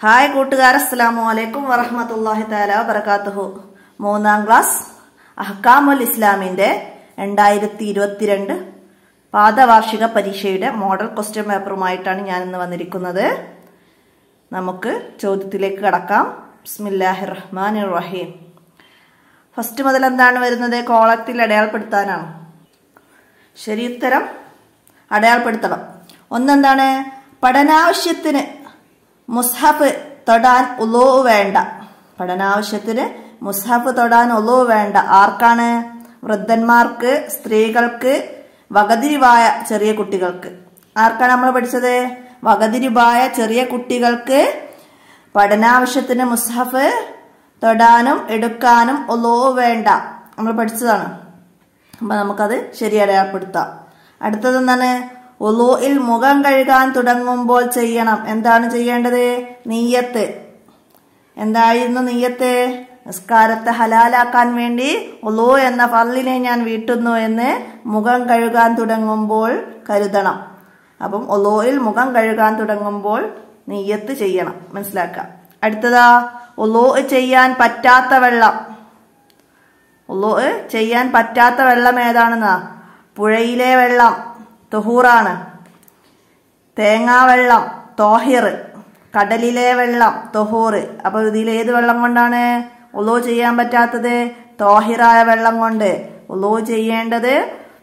hi കൂട്ടുകാർ അസ്സലാമു അലൈക്കും വറഹമത്തല്ലാഹി താല വബർക്കാത്തുഹു മൂന്നാം ക്ലാസ് അഹ്കാമുൽ ഇസ്ലാമിന്റെ രണ്ടായിരത്തി ഇരുപത്തിരണ്ട് പാദവാർഷിക പരീക്ഷയുടെ മോഡൽ ക്വസ്റ്റ്യൻ പേപ്പറുമായിട്ടാണ് ഞാൻ ഇന്ന് വന്നിരിക്കുന്നത് നമുക്ക് ചോദ്യത്തിലേക്ക് കടക്കാം ബിസ്മില്ലാഹി റഹ്മാൻ റഹീം ഫസ്റ്റ് മുതൽ എന്താണ് വരുന്നത് കോളത്തിൽ അടയാളപ്പെടുത്താനാണ് ശരി ഉത്തരം അടയാളപ്പെടുത്തണം ഒന്നെന്താണ് പഠനാവശ്യത്തിന് മുസ്ഹഫ് തൊടാൻ ഉലോ വേണ്ട പഠനാവശ്യത്തിന് മുസ്ഹഫ് തൊടാൻ ഉലോ വേണ്ട ആർക്കാണ് വൃദ്ധന്മാർക്ക് സ്ത്രീകൾക്ക് വകതിരിവായ ചെറിയ കുട്ടികൾക്ക് ആർക്കാണ് നമ്മൾ പഠിച്ചത് വകതിരിവായ ചെറിയ കുട്ടികൾക്ക് പഠനാവശ്യത്തിന് മുസ്ഹഫ് തൊടാനും എടുക്കാനും ഒലോ വേണ്ട നമ്മൾ പഠിച്ചതാണ് അപ്പൊ നമുക്കത് ശരി അടയാളപ്പെടുത്താം അടുത്തത് എന്താണ് ഒലോയിൽ മുഖം കഴുകാൻ തുടങ്ങുമ്പോൾ ചെയ്യണം എന്താണ് ചെയ്യേണ്ടത് നീയത്ത് എന്തായിരുന്നു നീയത്ത് നിസ്കാരത്തെ ഹലാലാക്കാൻ വേണ്ടി ഒലോ എന്ന ഫർലിനെ ഞാൻ വീട്ടുന്നു എന്ന് മുഖം കഴുകാൻ തുടങ്ങുമ്പോൾ കരുതണം അപ്പം ഒലോയിൽ മുഖം കഴുകാൻ തുടങ്ങുമ്പോൾ നീയത്ത് ചെയ്യണം മനസ്സിലാക്കാം അടുത്തതാ ഒലോ ചെയ്യാൻ പറ്റാത്ത വെള്ളം ഒലോ ചെയ്യാൻ പറ്റാത്ത വെള്ളം ഏതാണെന്നാ പുഴയിലെ വെള്ളം തുഹൂറാണ് തേങ്ങാവെള്ളം തോഹിർ കടലിലെ വെള്ളം തൊഹൂർ അപ്പൊ ഇതിൽ ഏത് വെള്ളം കൊണ്ടാണ് ഒലോ ചെയ്യാൻ പറ്റാത്തത് തോഹിറായ വെള്ളം കൊണ്ട് ഒലോ ചെയ്യേണ്ടത്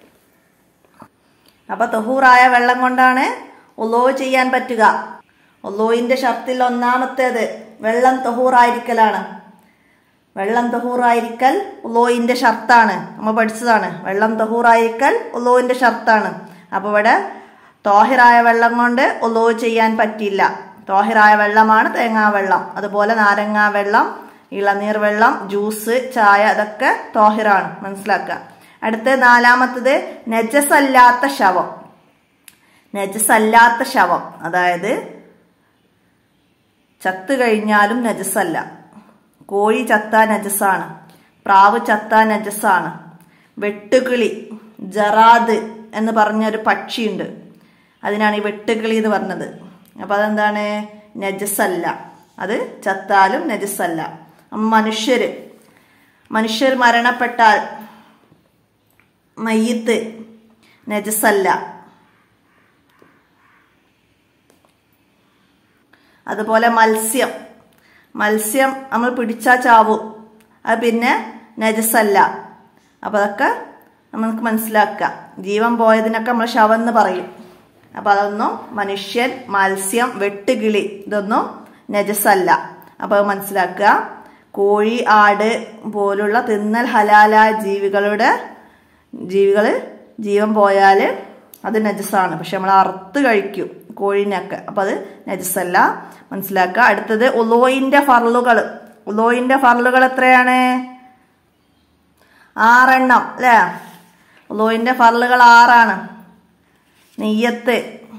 അപ്പൊ തൊഹൂറായ വെള്ളം കൊണ്ടാണ് ഒലോ ചെയ്യാൻ പറ്റുക ഒലോയിന്റെ ഷർത്തിൽ ഒന്നാമത്തേത് വെള്ളം തൊഹൂറായിരിക്കലാണ് വെള്ളം തൊഹൂറായിരിക്കൽ ഉലോയിന്റെ ഷർത്താണ് നമ്മൾ പഠിച്ചതാണ് വെള്ളം തൊഹൂറായിരിക്കൽ ഉലോയിന്റെ ഷർത്താണ് അപ്പൊ ഇവിടെ തോഹിറായ വെള്ളം കൊണ്ട് ഉലോ ചെയ്യാൻ പറ്റില്ല തോഹിറായ വെള്ളമാണ് തേങ്ങാ വെള്ളം അതുപോലെ നാരങ്ങാ വെള്ളം ഇളനീർ വെള്ളം ജ്യൂസ് ചായ അതൊക്കെ തോഹിറാണ് മനസ്സിലാക്കുക അടുത്ത നാലാമത്തത് നജസല്ലാത്ത ശവം നജസല്ലാത്ത ശവം അതായത് ചത്തു കഴിഞ്ഞാലും നജസല്ല കോഴി ചത്ത നജസാണ് പ്രാവ് ചത്ത നജസാണ് വെട്ടുകിളി ജറാദ് എന്ന് പറഞ്ഞൊരു പക്ഷിയുണ്ട് അതിനാണ് ഈ വെട്ടുകിളി എന്ന് പറഞ്ഞത് അപ്പൊ അതെന്താണ് നജസല്ല അത് ചത്താലും നജസല്ല മനുഷ്യര് മനുഷ്യർ മരണപ്പെട്ടാൽ മയ്യത്ത് നജസല്ല അതുപോലെ മത്സ്യം മത്സ്യം നമ്മൾ പിടിച്ചാൽ ചാവും അത് പിന്നെ നജസല്ല അപ്പൊ അതൊക്കെ നമുക്ക് മനസ്സിലാക്കാം ജീവൻ പോയതിനൊക്കെ നമ്മൾ ശവം എന്ന് പറയും അപ്പൊ അതൊന്നും മനുഷ്യൻ മത്സ്യം വെട്ടുകിളി ഇതൊന്നും നജസല്ല അപ്പൊ അത് മനസ്സിലാക്കുക കോഴി ആട് പോലുള്ള തിന്നൽ ഹലാലായ ജീവികളുടെ ജീവികള് ജീവൻ പോയാൽ അത് നജസാണ് പക്ഷെ നമ്മൾ അറുത്ത് കഴിക്കും കോഴിനൊക്കെ അപ്പൊ അത് നജസല്ല മനസ്സിലാക്കുക അടുത്തത് ഉലോയിന്റെ ഫർലുകൾ ഉലോയിന്റെ ഫർലുകൾ എത്രയാണ് ആറെണ്ണം അല്ലേ ഉലോയിന്റെ ഫർലുകൾ ആറാണ് നെയ്യത്ത്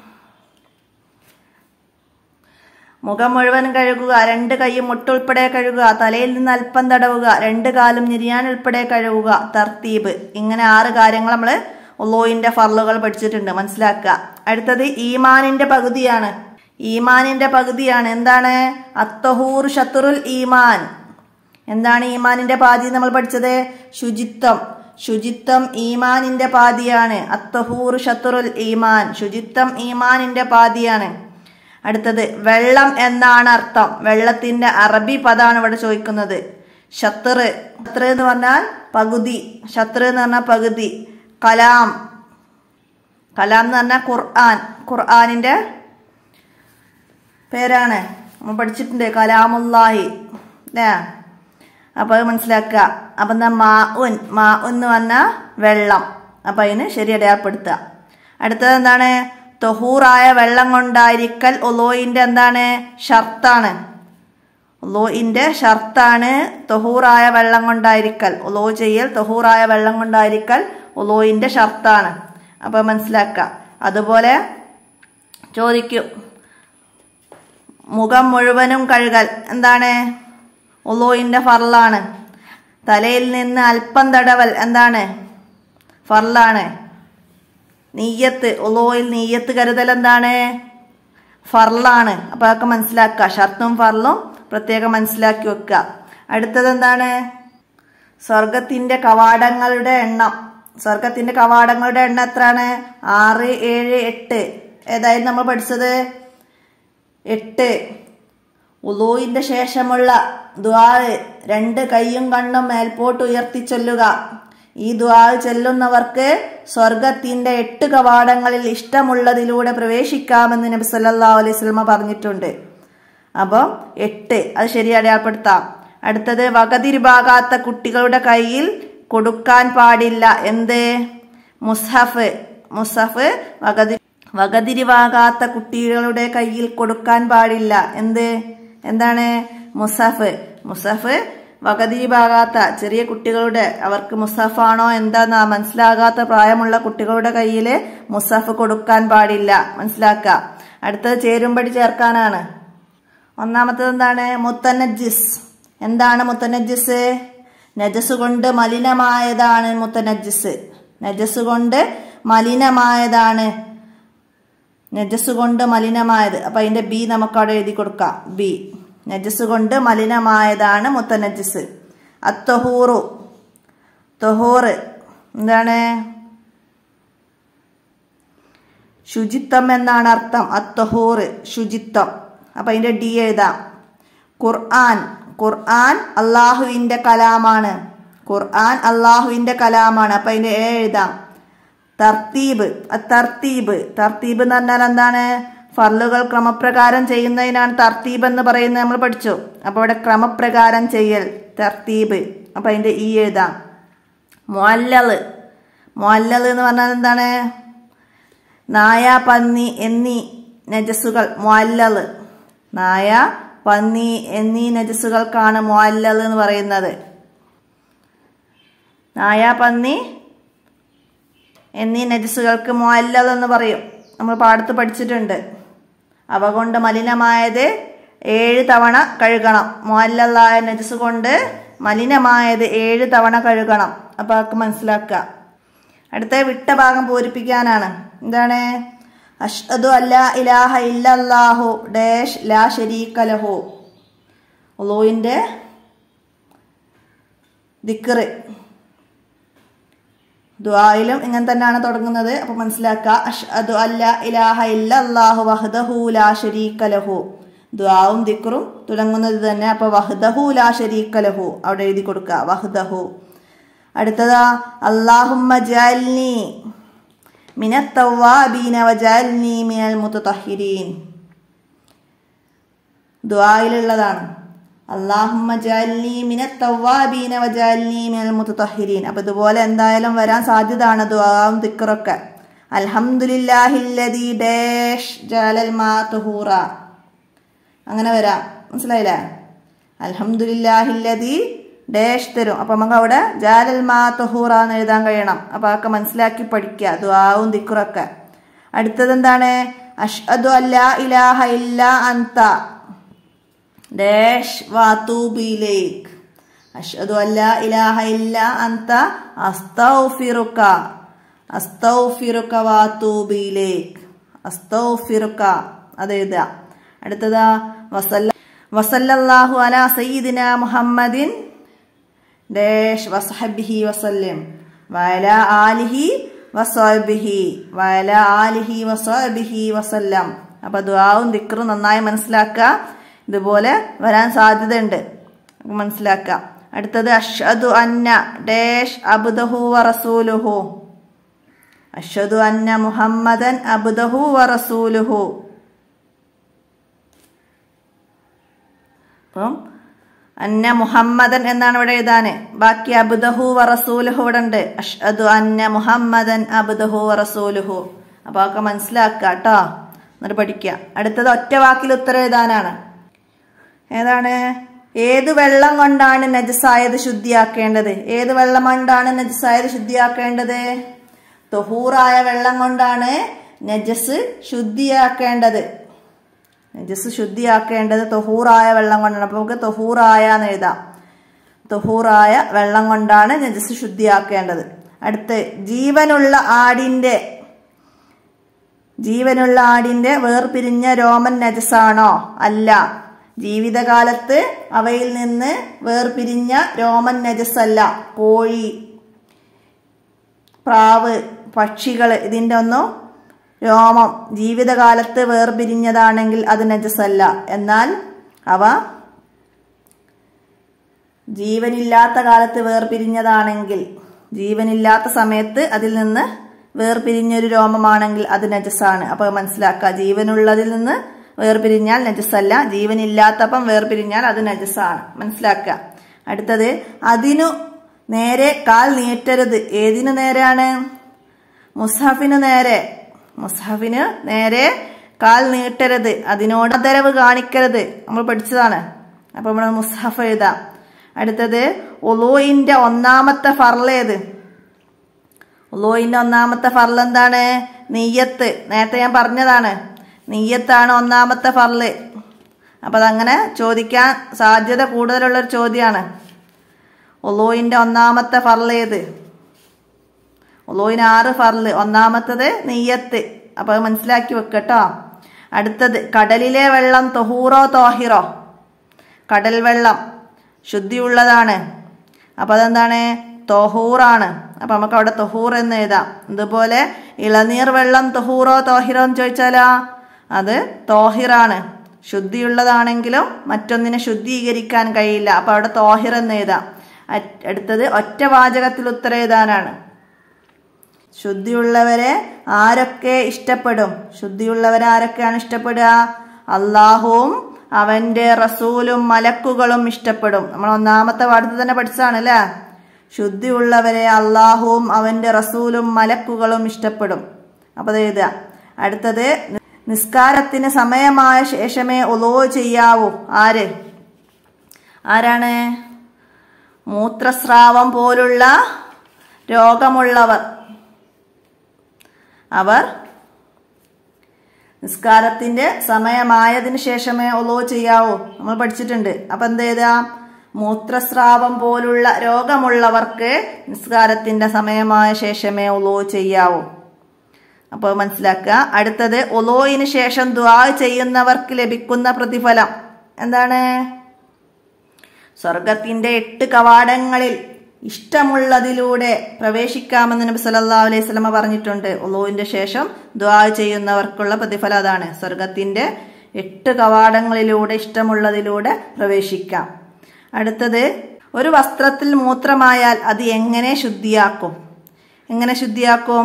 മുഖം മുഴുവൻ കഴുകുക രണ്ട് കൈയും മുട്ടുൾപ്പെടെ കഴുകുക തലയിൽ നിന്ന് അല്പം തടവുക രണ്ട് കാലും നിര്യാൻ ഉൾപ്പെടെ കഴുകുക തർത്തീബ് ഇങ്ങനെ ആറ് കാര്യങ്ങൾ നമ്മൾ ഉള്ളോയിന്റെ ഫർലുകൾ പഠിച്ചിട്ടുണ്ട് മനസ്സിലാക്കുക അടുത്തത് ഈമാനിന്റെ പകുതിയാണ് ഈമാനിന്റെ പകുതിയാണ് എന്താണ് അത്തഹൂർ ഷത്തുറുൽ ഈമാൻ എന്താണ് ഈമാനിന്റെ പാതി നമ്മൾ പഠിച്ചത് ശുചിത്വം ശുചിത്വം ഈമാനിന്റെ പാതിയാണ് അത്തഹൂർ ഷത്തുറുൽ ഈമാൻ ശുചിത്വം ഈമാനിന്റെ പാതിയാണ് അടുത്തത് വെള്ളം എന്നാണ് അർത്ഥം വെള്ളത്തിന്റെ അറബി പദമാണ് ഇവിടെ ചോദിക്കുന്നത് ഷത്തറ് ഷത്തറ് എന്ന് പറഞ്ഞാൽ പകുതി ഷത്തറ് എന്ന് പറഞ്ഞാൽ പകുതി കലാം കലാം എന്ന് പറഞ്ഞാൽ ഖുർആൻ ഖുർആാനിന്റെ പേരാണ് നമ്മൾ പഠിച്ചിട്ടുണ്ട് കലാമുല്ലാഹി അല്ലേ അപ്പൊ അത് മനസ്സിലാക്കുക അപ്പൊ എന്താ മാ ഉൻ മാ എന്ന് പറഞ്ഞാൽ വെള്ളം അപ്പൊ അതിന് ശരി അടയാളപ്പെടുത്തുക അടുത്തത് എന്താണ് തൊഹൂറായ വെള്ളം കൊണ്ടായിരിക്കൽ ഒലോയിന്റെ എന്താണ് ഷർത്താണ് ഒലോയിന്റെ ഷർത്താണ് തൊഹൂറായ വെള്ളം കൊണ്ടായിരിക്കൽ ഒലോ ചെയ്യൽ തൊഹൂറായ വെള്ളം കൊണ്ടായിരിക്കൽ ഒലോയിന്റെ ഷർത്താണ് അപ്പൊ മനസ്സിലാക്കുക അതുപോലെ ചോദിക്കും മുഖം മുഴുവനും കഴുകൽ എന്താണ് ഒലോയിന്റെ ഫർലാണ് തലയിൽ നിന്ന് അല്പം തടവൽ എന്താണ് ഫർലാണ് നീയത്ത് ഒലോയിൽ നീയത്ത് കരുതൽ എന്താണ് ഫർലാണ് അപ്പൊ അതൊക്കെ മനസ്സിലാക്കുക ഷർത്തും ഫർലും പ്രത്യേകം മനസ്സിലാക്കി വെക്കുക അടുത്തത് എന്താണ് സ്വർഗത്തിന്റെ കവാടങ്ങളുടെ എണ്ണം സ്വർഗത്തിന്റെ കവാടങ്ങളുടെ എണ്ണം എത്രയാണ് ആറ് ഏഴ് എട്ട് ഏതായിരുന്നു നമ്മൾ പഠിച്ചത് എട്ട് ഉലൂയിന്റെ ശേഷമുള്ള ദ്വാര് രണ്ട് കൈയും കണ്ണും മേൽപോട്ട് ഉയർത്തി ചൊല്ലുക ഈ ദ്വാര് ചെല്ലുന്നവർക്ക് സ്വർഗത്തിന്റെ എട്ട് കവാടങ്ങളിൽ ഇഷ്ടമുള്ളതിലൂടെ പ്രവേശിക്കാമെന്ന് നബി സല്ലല്ലാഹു അലൈഹി വസല്ലമ പറഞ്ഞിട്ടുണ്ട് അപ്പം എട്ട് അത് ശരി അടയാളപ്പെടുത്താം അടുത്തത് വകതിരിവാകാത്ത കുട്ടികളുടെ കയ്യിൽ കൊടുക്കാൻ പാടില്ല എന്ത് മുസ്ഹഫ് മുസ്ഹഫ് വകതി വകതിരിവാകാത്ത കുട്ടികളുടെ കയ്യിൽ കൊടുക്കാൻ പാടില്ല എന്ത് എന്താണ് മുസഫ് മുസഫ് വകതിരിവാകാത്ത ചെറിയ കുട്ടികളുടെ അവർക്ക് മുസഫാണോ എന്താന്ന് മനസ്സിലാകാത്ത പ്രായമുള്ള കുട്ടികളുടെ കയ്യിൽ മുസഫ് കൊടുക്കാൻ പാടില്ല മനസ്സിലാക്കുക അടുത്തത് ചേരുംപടി ചേർക്കാനാണ് ഒന്നാമത്തത് എന്താണ് മുത്തനജിസ് എന്താണ് മുത്തനജിസ് നജസ് കൊണ്ട് മലിനമായതാണ് മുത്തനജിസ് നജസ് കൊണ്ട് മലിനമായതാണ് നജസ് കൊണ്ട് മലിനമായത് അപ്പൊ അതിന്റെ ബി നമുക്ക് അവിടെ എഴുതി കൊടുക്കാം ബി നജസ് കൊണ്ട് മലിനമായതാണ് മുത്തനജിസ് അത്തൊഹൂറു തൊഹൂറ് എന്താണ് ശുചിത്വം എന്നാണ് അർത്ഥം അത്തൊഹൂറ് ശുചിത്വം അപ്പൊ അതിന്റെ ഡി എഴുതാം ഖുർആൻ ഖുർആൻ അള്ളാഹുവിന്റെ കലാമാണ് ഖുർആൻ അള്ളാഹുവിന്റെ കലാമാണ് അപ്പൊ അതിന്റെ എ എഴുതാം തർത്തീബ് തർത്തീബ് തർത്തീബ് എന്ന് പറഞ്ഞാൽ എന്താണ് ഫർലുകൾ ക്രമപ്രകാരം ചെയ്യുന്നതിനാണ് തർത്തീബ് എന്ന് പറയുന്നത് നമ്മൾ പഠിച്ചു അപ്പൊ ഇവിടെ ക്രമപ്രകാരം ചെയ്യൽ തർത്തീബ് അപ്പൊ അതിന്റെ ഈ എഴുതാം മുല്ലല് മുല്ലല് എന്ന് പറഞ്ഞാൽ എന്താണ് നായ പന്നി എന്നീ നജസ്സുകൾ മുല്ലല് നായ പന്നി എന്നീ നജസ്സുകൾക്കാണ് മുല്ലല് എന്ന് പറയുന്നത് നായ പന്നി എന്നീ നജസ്സുകൾക്ക് മുല്ലൽ എന്ന് പറയും നമ്മൾ പാടത്ത് പഠിച്ചിട്ടുണ്ട് അവ കൊണ്ട് മലിനമായത് ഏഴ് തവണ കഴുകണം മുല്ലല്ലായ നജസ് കൊണ്ട് മലിനമായത് ഏഴ് തവണ കഴുകണം അപ്പൊ അതൊക്കെ മനസ്സിലാക്കുക അടുത്ത വിട്ട ഭാഗം പൂരിപ്പിക്കാനാണ് എന്താണ് അഷ്ഹദു അല്ലാ ഇലാഹ ഇല്ലല്ലാഹു ഡാഷ് ലാ ഷരീക ലഹു ഉളൂവിന്റെ ദിക്റ് ദുആയിലും ഇങ്ങനെ തന്നെയാണ് തുടങ്ങുന്നത് അപ്പൊ മനസ്സിലാക്കുക അഷ്ഹദു അല്ല ഇലാഹ ഇല്ലല്ലാഹു വഹ്ദഹു ലാ ശരീക ലഹു ദുആവും ദിക്റും തുടങ്ങുന്നത് തന്നെ അപ്പൊ വഹ്ദഹു ലാ ശരീക ലഹു അവിടെ എഴുതി കൊടുക്കുക വഹ്ദഹു അടുത്തതാ അല്ലാഹുമ്മ ജഅൽനി മിനത് തവ്വാബീന വജഅൽനി മിനൽ മുതതഹിരീൻ ദുആയിലുള്ളതാണ് അള്ളാഹുമ്മ ജഅൽനി മിനത് തവ്വാബീന വജഅൽനി മിനൽ മുതതഹിരീൻ അപ്പോൾ ഇതുപോലെ എന്തായാലും വരാൻ സാധ്യതയാണ് ദുആവും ദിക്റൊക്കെ അൽഹംദുലില്ലാഹില്ലദി ഡാഷ് ജഅലൽ മാ തുഹൂറ അങ്ങനെ വരാം മനസ്സിലായില്ലേ അൽഹംദുലില്ലാഹില്ലദി ഡാഷ് തരും അപ്പം നമുക്ക് അവിടെ ജാലൽ മാ തുഹൂറ എന്ന് എഴുതാൻ കഴിയണം അപ്പം അതൊക്കെ മനസ്സിലാക്കി പഠിക്കുക ദുആവും ദിക്റൊക്കെ അടുത്തത് എന്താണ് അഷ്ഹദു അല്ലാ ഇലാഹ ഇല്ല അന്ത ഡാഷ് വാത്തൂബിലേക്ക് അഷ്ഹദു അല്ലാ ഇലാഹ ഇല്ല അന്ത അസ്തൗഫിറുക അസ്തൗഫിറുക വാത്തൂബിലേക്ക് അസ്തൗഫിറുക അത് എഴുതുക അടുത്തതാ വസല്ല വസല്ലല്ലാഹു അലാ സയ്യിദിന മുഹമ്മദിൻ ഡാഷ് വസഹബിഹി വസല്ലം വയല ആലിഹി വസോബിഹി വയല ആലിഹി വസോബിഹി വസല്ലം അപ്പൊ ദുആവും ദിക്റും നന്നായി മനസ്സിലാക്കുക ഇതുപോലെ വരാൻ സാധ്യതയുണ്ട് മനസ്സിലാക്കുക അടുത്തത് അഷ്ഹദു അന്ന ഡാഷ് അബ്ദഹു വ റസൂലുഹു അഷ്ഹദു അന്ന മുഹമ്മദൻ അബ്ദഹു വ റസൂലുഹു അപ്പം അന്ന മുഹമ്മദൻ എന്നാണ് ഇവിടെ എഴുതാന് ബാക്കി അബ്ദഹു വ റസൂലുഹു ഇവിടെ ഉണ്ട് അഷ്ഹദു അന്ന മുഹമ്മദൻ അബ്ദഹു വ റസൂലുഹു അപ്പൊ അതൊക്കെ മനസ്സിലാക്കുക കേട്ടോ എന്നിട്ട് പഠിക്കുക അടുത്തത് ഒറ്റ വാക്കിൽ ഉത്തരം എഴുതാനാണ് ഏതാണ് ഏത് വെള്ളം കൊണ്ടാണ് നജസായത് ശുദ്ധിയാക്കേണ്ടത് ഏത് വെള്ളം കൊണ്ടാണ് നജസായത് ശുദ്ധിയാക്കേണ്ടത് തൊഹൂറായ വെള്ളം കൊണ്ടാണ് നജസ് ശുദ്ധിയാക്കേണ്ടത് നജസ് ശുദ്ധിയാക്കേണ്ടത് തൊഹൂറായ വെള്ളം കൊണ്ടാണ് അപ്പൊ നമുക്ക് തൊഹൂറായ എന്ന് എഴുതാം തൊഹൂറായ വെള്ളം കൊണ്ടാണ് നജസ് ശുദ്ധിയാക്കേണ്ടത് അടുത്ത് ജീവനുള്ള ആടിന്റെ ജീവനുള്ള ആടിന്റെ വേർപിരിഞ്ഞ രോമൻ നജസാണോ അല്ല ജീവിതകാലത്ത് അവയിൽ നിന്ന് വേർപിരിഞ്ഞ രോമൻ നജസല്ല കോഴി പ്രാവ് പക്ഷികൾ ഇതിൻ്റെ ഒന്നും രോമം ജീവിതകാലത്ത് വേർപിരിഞ്ഞതാണെങ്കിൽ അത് നജസല്ല എന്നാൽ അവ ജീവനില്ലാത്ത കാലത്ത് വേർപിരിഞ്ഞതാണെങ്കിൽ ജീവനില്ലാത്ത സമയത്ത് അതിൽ നിന്ന് വേർപിരിഞ്ഞൊരു രോമമാണെങ്കിൽ അത് നജസാണ് അപ്പൊ മനസ്സിലാക്കുക ജീവനുള്ളതിൽ നിന്ന് വേർപിരിഞ്ഞാൽ നജസല്ല ജീവനില്ലാത്തപ്പം വേർപിരിഞ്ഞാൽ അത് നജസാണ് മനസ്സിലാക്കുക അടുത്തത് അതിനു നേരെ കാൽ നീട്ടരുത് ഏതിനു നേരെയാണ് മുസ്ഹഫിനു നേരെ മുസ്ഹഫിന് നേരെ കാൽ നീട്ടരുത് അതിനോട് ആദരവ് കാണിക്കരുത് നമ്മൾ പഠിച്ചതാണ് അപ്പൊ നമ്മൾ മുസ്ഹഫ് എഴുതാം അടുത്തത് ഒലോയിന്റെ ഒന്നാമത്തെ ഫർലേത് ഒലോയിന്റെ ഒന്നാമത്തെ ഫർൽ എന്താണ് നെയ്യത്ത് നേരത്തെ ഞാൻ പറഞ്ഞതാണ് നെയ്യത്താണ് ഒന്നാമത്തെ ഫർല് അപ്പൊ അതങ്ങനെ ചോദിക്കാൻ സാധ്യത കൂടുതലുള്ള ഒരു ചോദ്യമാണ് ഒലോയിന്റെ ഒന്നാമത്തെ ഫർലേത് ഒലോയിന് ആറ് ഫർല് ഒന്നാമത്തത് നെയ്യത്ത് അപ്പൊ അത് മനസ്സിലാക്കി വെക്കട്ടോ അടുത്തത് കടലിലെ വെള്ളം തൊഹൂറോ തോഹിറോ കടൽ വെള്ളം ശുദ്ധിയുള്ളതാണ് അപ്പൊ അതെന്താണ് തൊഹൂറാണ് അപ്പൊ നമുക്ക് അവിടെ തൊഹൂർ എന്ന് എഴുതാം ഇതുപോലെ ഇളനീർ വെള്ളം തൊഹൂറോ തോഹിറോ എന്ന് ചോദിച്ചാലോ അത് തോഹിറാണ് ശുദ്ധിയുള്ളതാണെങ്കിലും മറ്റൊന്നിനെ ശുദ്ധീകരിക്കാൻ കഴിയില്ല അപ്പൊ അവിടെ തോഹിർ എന്ന് എഴുതാം അറ്റ്- അടുത്തത് ഒറ്റ വാചകത്തിൽ ഉത്തരം എഴുതാനാണ് ശുദ്ധിയുള്ളവരെ ആരൊക്കെ ഇഷ്ടപ്പെടും ശുദ്ധിയുള്ളവരെ ആരൊക്കെയാണ് ഇഷ്ടപ്പെടുക അള്ളാഹുവും അവന്റെ റസൂലും മലക്കുകളും ഇഷ്ടപ്പെടും നമ്മൾ ഒന്നാമത്തെ പാഠത്തിൽ തന്നെ പഠിച്ചതാണ് അല്ലേ ശുദ്ധിയുള്ളവരെ അള്ളാഹുവും അവന്റെ റസൂലും മലക്കുകളും ഇഷ്ടപ്പെടും അപ്പൊ അത് എഴുതുക അടുത്തത് നിസ്കാരത്തിന് സമയമായ ശേഷമേ ഒലോ ചെയ്യാവൂ ആര് ആരാണ് മൂത്രസ്രാവം പോലുള്ള രോഗമുള്ളവർ അവർ നിസ്കാരത്തിന്റെ സമയമായതിനു ശേഷമേ ഒലോ ചെയ്യാവൂ നമ്മൾ പഠിച്ചിട്ടുണ്ട് അപ്പൊ എന്ത് ചെയ്താ മൂത്രസ്രാവം പോലുള്ള രോഗമുള്ളവർക്ക് നിസ്കാരത്തിന്റെ സമയമായ ശേഷമേ ഒലോ ചെയ്യാവൂ അപ്പോൾ മനസ്സിലാക്കുക അടുത്തത് ഒലോയിന് ശേഷം ദ്വാ ചെയ്യുന്നവർക്ക് ലഭിക്കുന്ന പ്രതിഫലം എന്താണ് സ്വർഗത്തിന്റെ എട്ട് കവാടങ്ങളിൽ ഇഷ്ടമുള്ളതിലൂടെ പ്രവേശിക്കാമെന്ന് നബി സല്ലല്ലാഹു അലൈഹി സ്വലമ പറഞ്ഞിട്ടുണ്ട് ഒലോവിന്റെ ശേഷം ദ്വാ ചെയ്യുന്നവർക്കുള്ള പ്രതിഫലം അതാണ് സ്വർഗത്തിന്റെ എട്ട് കവാടങ്ങളിലൂടെ ഇഷ്ടമുള്ളതിലൂടെ പ്രവേശിക്കാം അടുത്തത് ഒരു വസ്ത്രത്തിൽ മൂത്രമായാൽ അത് എങ്ങനെ ശുദ്ധിയാക്കും എങ്ങനെ ശുദ്ധിയാക്കും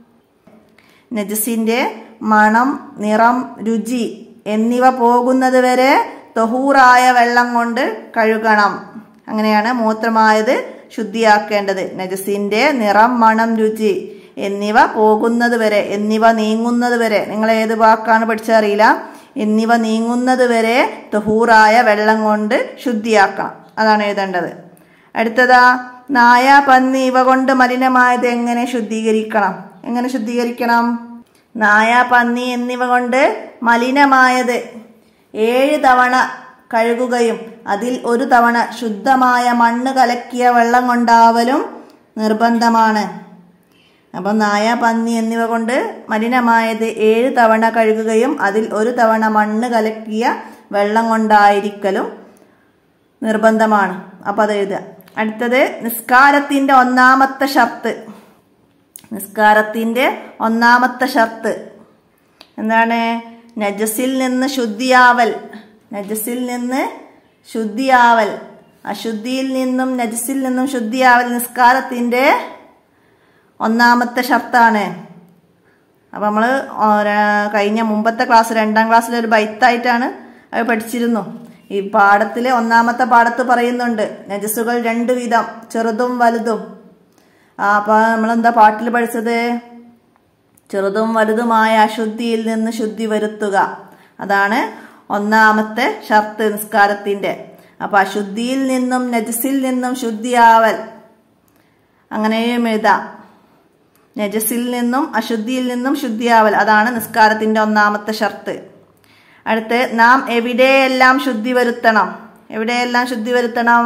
നജസിന്റെ മണം നിറം രുചി എന്നിവ പോകുന്നത് വരെ തൊഹൂറായ വെള്ളം കൊണ്ട് കഴുകണം അങ്ങനെയാണ് മൂത്രമായത് ശുദ്ധിയാക്കേണ്ടത് നജസിന്റെ നിറം മണം രുചി എന്നിവ പോകുന്നത് വരെ എന്നിവ നീങ്ങുന്നത് വരെ നിങ്ങൾ ഏത് വാക്കാണ് പഠിച്ചറിയില്ല എന്നിവ നീങ്ങുന്നത് വരെ തൊഹൂറായ വെള്ളം കൊണ്ട് ശുദ്ധിയാക്കണം അതാണ് എഴുതേണ്ടത് അടുത്തതാ നായ പന്നി ഇവ കൊണ്ട് മലിനമായത് എങ്ങനെ ശുദ്ധീകരിക്കണം എങ്ങനെ ശുദ്ധീകരിക്കണം നായ പന്നി എന്നിവ കൊണ്ട് മലിനമായത് ഏഴ് തവണ കഴുകുകയും അതിൽ ഒരു തവണ ശുദ്ധമായ മണ്ണ് കലക്കിയ വെള്ളം കൊണ്ടാവലും നിർബന്ധമാണ് അപ്പം നായ പന്നി എന്നിവ കൊണ്ട് മലിനമായത് ഏഴ് തവണ കഴുകുകയും അതിൽ ഒരു തവണ മണ്ണ് കലക്കിയ വെള്ളം കൊണ്ടായിരിക്കലും നിർബന്ധമാണ് അപ്പം അത് എഴുതുക അടുത്തത് നിസ്കാരത്തിന്റെ ഒന്നാമത്തെ ഷർത്ത് നിസ്കാരത്തിന്റെ ഒന്നാമത്തെ ഷർത്ത് എന്താണ് നജസിൽ നിന്ന് ശുദ്ധിയാവൽ നജസിൽ നിന്ന് ശുദ്ധിയാവൽ അശുദ്ധിയിൽ നിന്നും നജസിൽ നിന്നും ശുദ്ധിയാവൽ നിസ്കാരത്തിന്റെ ഒന്നാമത്തെ ഷർത്താണ് അപ്പം നമ്മൾ കഴിഞ്ഞ മുമ്പത്തെ ക്ലാസ് രണ്ടാം ക്ലാസ്സിലെ ഒരു ബൈത്തായിട്ടാണ് അത് പഠിച്ചിരുന്നു ഈ പാഠത്തിൽ ഒന്നാമത്തെ പാഠത്ത് പറയുന്നുണ്ട് നജസുകൾ രണ്ട് വിധം ചെറുതും വലുതും ആ അപ്പൊ നമ്മളെന്താ പാട്ടിൽ പഠിച്ചത് ചെറുതും വലുതുമായ അശുദ്ധിയിൽ നിന്ന് ശുദ്ധി വരുത്തുക അതാണ് ഒന്നാമത്തെ ഷർത്ത് നിസ്കാരത്തിന്റെ അപ്പൊ അശുദ്ധിയിൽ നിന്നും നജസിൽ നിന്നും ശുദ്ധിയാവൽ അങ്ങനെയും എഴുതാം നജസിൽ നിന്നും അശുദ്ധിയിൽ നിന്നും ശുദ്ധിയാവൽ അതാണ് നിസ്കാരത്തിന്റെ ഒന്നാമത്തെ ഷർത്ത് അടുത്ത് നാം എവിടെയെല്ലാം ശുദ്ധി വരുത്തണം എവിടെയെല്ലാം ശുദ്ധി വരുത്തണം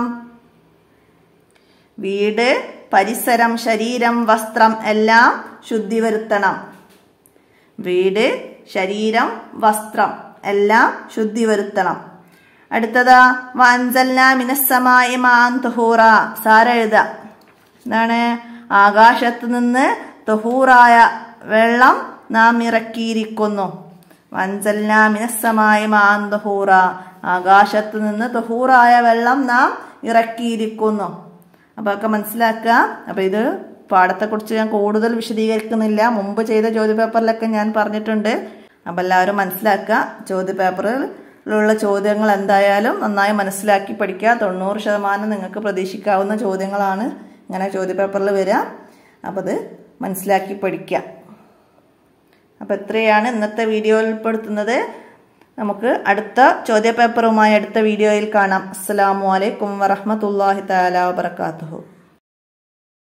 വീട് പരിസരം ശരീരം വസ്ത്രം എല്ലാം ശുദ്ധി വരുത്തണം വീട് ശരീരം വസ്ത്രം എല്ലാം ശുദ്ധി വരുത്തണം അടുത്തതാ വാൻസൽന മിനസ്സമായി മാൻ തുഹൂറ സാര എഴുത എന്താണ് ആകാശത്ത് നിന്ന് തുഹൂറായ വെള്ളം നാം ഇറക്കിയിരിക്കുന്നു വൻസൽന മിനസ്സമായി മാൻ തുഹൂറ ആകാശത്ത് നിന്ന് തുഹൂറായ വെള്ളം നാം ഇറക്കിയിരിക്കുന്നു അപ്പൊ ഒക്കെ മനസ്സിലാക്കുക അപ്പൊ ഇത് പാഠത്തെക്കുറിച്ച് ഞാൻ കൂടുതൽ വിശദീകരിക്കുന്നില്ല മുമ്പ് ചെയ്ത ചോദ്യപേപ്പറിലൊക്കെ ഞാൻ പറഞ്ഞിട്ടുണ്ട് അപ്പം എല്ലാവരും മനസ്സിലാക്കുക ചോദ്യപേപ്പറിലുള്ള ചോദ്യങ്ങൾ എന്തായാലും നന്നായി മനസ്സിലാക്കി പഠിക്കുക തൊണ്ണൂറ് ശതമാനം നിങ്ങൾക്ക് പ്രതീക്ഷിക്കാവുന്ന ചോദ്യങ്ങളാണ് ഇങ്ങനെ ചോദ്യപേപ്പറിൽ വരിക അപ്പം അത് മനസ്സിലാക്കി പഠിക്കുക അപ്പം ഇത്രയാണ് ഇന്നത്തെ വീഡിയോയിൽ ഉൾപ്പെടുത്തുന്നത് നമുക്ക് അടുത്ത ചോദ്യപേപ്പറുമായി അടുത്ത വീഡിയോയിൽ കാണാം അസ്സാം വലൈക്കും വറഹമത്തല്ലാഹി തആല വബറകാതുഹു